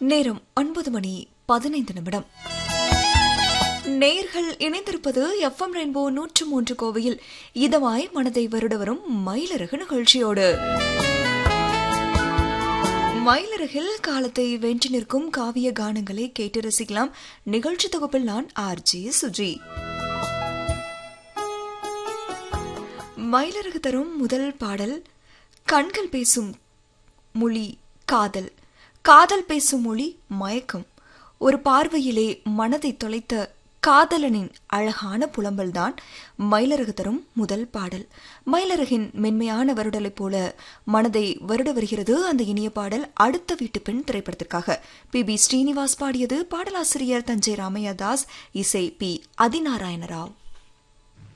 நேரம் ஒன்பது மணி பதினைந்து நிமிடம் நேர்கள் இணைந்திருப்பது எஃப்எம் ரெயின்போ நூற்று மூன்று கோவையில் இதமாய் மனதை வருட வரும் மயிலரகு நிகழ்ச்சியோடு மயிலரகில் காலத்தை வென்று நிற்கும் காவிய கானங்களை கேட்டு ரசிக்கலாம் நிகழ்ச்சி தொகுப்பில் நான் ஆர் ஜே சுஜி மயிலரகு தரும் முதல் பாடல் கண்கள் பேசும் மொழி காதல் காதல் பேசும் மொழி மயக்கம் ஒரு பார்வையிலே மனதை தொலைத்த காதலனின் அழகான புலம்பல்தான் மயிலரகு தரும் முதல் பாடல் மயிலரகின் மென்மையான வருடலைப் போல மனதை வருட வருகிறது அந்த இனிய பாடல் அடுத்த வீட்டு பெண் திரைப்படத்திற்காக பி பி ஸ்ரீனிவாஸ் பாடியது பாடலாசிரியர் தஞ்சை ராமையா தாஸ் இசை பி அதிநாராயண ராவ்